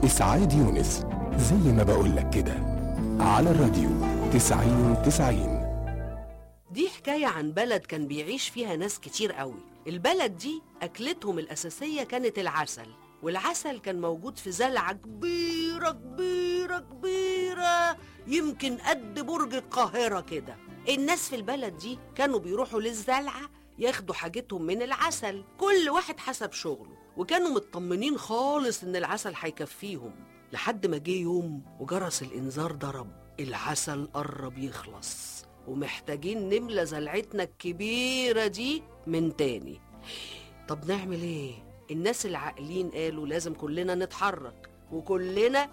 إسعاد يونس زي ما بقولك كده على الراديو تسعين تسعين دي حكاية عن بلد كان بيعيش فيها ناس كتير قوي البلد دي أكلتهم الأساسية كانت العسل والعسل كان موجود في زلعة كبيرة كبيرة كبيرة يمكن قد برج القاهرة كده الناس في البلد دي كانوا بيروحوا للزلعة ياخدوا حاجتهم من العسل كل واحد حسب شغله وكانوا مطمنين خالص إن العسل هيكفيهم لحد ما جه يوم وجرس الإنذار ضرب العسل قرب يخلص ومحتاجين نملى زلعتنا الكبيرة دي من تاني طب نعمل ايه؟ الناس العاقلين قالوا لازم كلنا نتحرك وكلنا